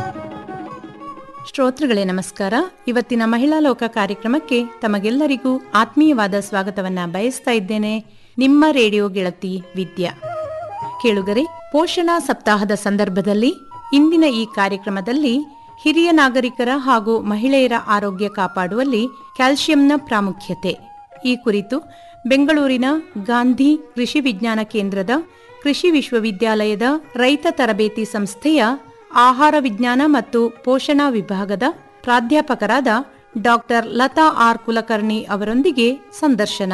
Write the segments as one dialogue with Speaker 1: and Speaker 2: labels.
Speaker 1: ಶ್ರೋತೃಗಳೇ ನಮಸ್ಕಾರ ಇವತ್ತಿನ ಮಹಿಳಾ ಲೋಕ ಕಾರ್ಯಕ್ರಮಕ್ಕೆ ತಮಗೆಲ್ಲರಿಗೂ ಆತ್ಮೀಯವಾದ ಸ್ವಾಗತವನ್ನ ಬಯಸ್ತಾ ಇದ್ದೇನೆ ನಿಮ್ಮ ರೇಡಿಯೋ ಗೆಳತಿ ವಿದ್ಯಾ ಕೇಳುಗರೆ ಪೋಷಣಾ ಸಪ್ತಾಹದ ಸಂದರ್ಭದಲ್ಲಿ ಇಂದಿನ ಈ ಕಾರ್ಯಕ್ರಮದಲ್ಲಿ ಹಿರಿಯ ನಾಗರಿಕರ ಹಾಗೂ ಮಹಿಳೆಯರ ಆರೋಗ್ಯ ಕಾಪಾಡುವಲ್ಲಿ ಕ್ಯಾಲ್ಸಿಯಂನ ಪ್ರಾಮುಖ್ಯತೆ ಈ ಕುರಿತು ಬೆಂಗಳೂರಿನ ಗಾಂಧಿ ಕೃಷಿ ವಿಜ್ಞಾನ ಕೇಂದ್ರದ ಕೃಷಿ ವಿಶ್ವವಿದ್ಯಾಲಯದ ರೈತ ತರಬೇತಿ ಸಂಸ್ಥೆಯ ಆಹಾರ ವಿಜ್ಞಾನ ಮತ್ತು ಪೋಷಣಾ ವಿಭಾಗದ ಪ್ರಾಧ್ಯಾಪಕರಾದ ಡಾಕ್ಟರ್ ಲತಾ ಆರ್ ಕುಲಕರ್ಣಿ ಅವರೊಂದಿಗೆ ಸಂದರ್ಶನ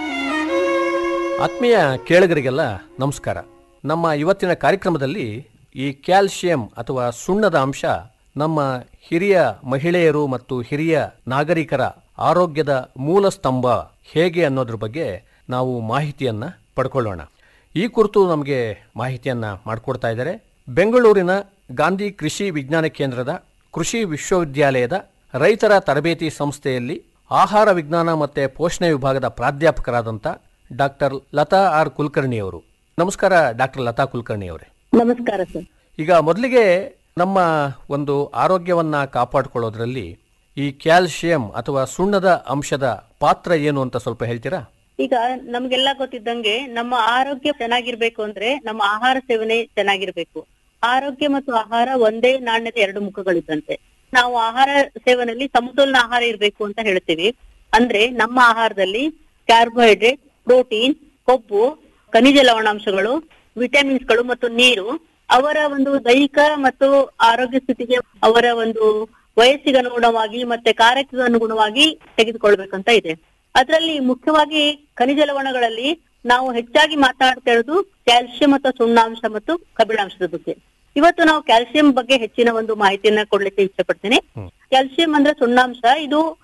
Speaker 2: ಆತ್ಮೀಯ ಕೇಳುಗರಿಗೆಲ್ಲ ನಮಸ್ಕಾರ ನಮ್ಮ ಇವತ್ತಿನ ಕಾರ್ಯಕ್ರಮದಲ್ಲಿ ಈ ಕ್ಯಾಲ್ಸಿಯಂ ಅಥವಾ ಸುಣ್ಣದ ಅಂಶ ನಮ್ಮ ಹಿರಿಯ ಮಹಿಳೆಯರು ಮತ್ತು ಹಿರಿಯ ನಾಗರಿಕರ ಆರೋಗ್ಯದ ಮೂಲ ಸ್ತಂಭ ಹೇಗೆ ಅನ್ನೋದ್ರ ಬಗ್ಗೆ ನಾವು ಮಾಹಿತಿಯನ್ನ ಪಡ್ಕೊಳ್ಳೋಣ ಈ ಕುರಿತು ನಮಗೆ ಮಾಹಿತಿಯನ್ನ ಮಾಡಿಕೊಡ್ತಾ ಇದ್ದಾರೆ ಬೆಂಗಳೂರಿನ ಗಾಂಧಿ ಕೃಷಿ ವಿಜ್ಞಾನ ಕೇಂದ್ರದ ಕೃಷಿ ವಿಶ್ವವಿದ್ಯಾಲಯದ ರೈತರ ತರಬೇತಿ ಸಂಸ್ಥೆಯಲ್ಲಿ ಆಹಾರ ವಿಜ್ಞಾನ ಮತ್ತು ಪೋಷಣೆ ವಿಭಾಗದ ಪ್ರಾಧ್ಯಾಪಕರಾದಂಥ ಡಾಕ್ಟರ್ ಲತಾ ಆರ್ ಕುಲಕರ್ಣಿ ಅವರು ನಮಸ್ಕಾರ ಡಾಕ್ಟರ್ ಲತಾ ಕುಲಕರ್ಣಿ ಅವರೇ
Speaker 3: ನಮಸ್ಕಾರ ಸರ್
Speaker 2: ಈಗ ಮೊದಲಿಗೆ ನಮ್ಮ ಒಂದು ಆರೋಗ್ಯವನ್ನ ಕಾಪಾಡಿಕೊಳ್ಳೋದ್ರಲ್ಲಿ ಈ ಕ್ಯಾಲ್ಸಿಯಂ ಅಥವಾ ಸುಣ್ಣದ ಅಂಶದ ಪಾತ್ರ ಏನು ಅಂತ ಸ್ವಲ್ಪ ಹೇಳ್ತೀರಾ
Speaker 3: ಈಗ ನಮ್ಗೆಲ್ಲ ಗೊತ್ತಿದ್ದಂಗೆ ನಮ್ಮ ಆರೋಗ್ಯ ಚೆನ್ನಾಗಿರ್ಬೇಕು ಅಂದ್ರೆ ನಮ್ಮ ಆಹಾರ ಸೇವನೆ ಚೆನ್ನಾಗಿರ್ಬೇಕು ಆರೋಗ್ಯ ಮತ್ತು ಆಹಾರ ಒಂದೇ ನಾಣ್ಯದ ಎರಡು ಮುಖಗಳಿದ್ದಂತೆ ನಾವು ಆಹಾರ ಸೇವನೆಯಲ್ಲಿ ಸಮತೋಲನ ಆಹಾರ ಇರ್ಬೇಕು ಅಂತ ಹೇಳ್ತೀವಿ ಅಂದ್ರೆ ನಮ್ಮ ಆಹಾರದಲ್ಲಿ ಕಾರ್ಬೋಹೈಡ್ರೇಟ್ ಪ್ರೋಟೀನ್ ಕೊಬ್ಬು ಖನಿಜ ಲವಣಾಂಶಗಳು ವಿಟಮಿನ್ಸ್ಗಳು ಮತ್ತು ನೀರು ಅವರ ಒಂದು ದೈಹಿಕ ಮತ್ತು ಆರೋಗ್ಯ ಸ್ಥಿತಿಗೆ ಅವರ ಒಂದು ವಯಸ್ಸಿಗೆ ಅನುಗುಣವಾಗಿ ಮತ್ತೆ ಕಾರ್ಯಕ್ಕೆ ಅನುಗುಣವಾಗಿ ತೆಗೆದುಕೊಳ್ಬೇಕಂತ ಇದೆ ಅದರಲ್ಲಿ ಮುಖ್ಯವಾಗಿ ಖನಿಜ ಲವಣಗಳಲ್ಲಿ ನಾವು ಹೆಚ್ಚಾಗಿ ಮಾತನಾಡ್ತಾ ಇರೋದು ಕ್ಯಾಲ್ಸಿಯಂ ಮತ್ತು ಸುಣ್ಣಾಂಶ ಮತ್ತು ಕಬ್ಬಿಣಾಂಶದ ಬಗ್ಗೆ ಇವತ್ತು ನಾವು ಕ್ಯಾಲ್ಸಿಯಂ ಬಗ್ಗೆ ಹೆಚ್ಚಿನ ಒಂದು ಮಾಹಿತಿಯನ್ನ ಕೊಡ್ಲಿಕ್ಕೆ ಇಷ್ಟಪಡ್ತೇನೆ ಕ್ಯಾಲ್ಸಿಯಂ ಅಂದ್ರೆ ಸುಣ್ಣಾಂಶ ಇದು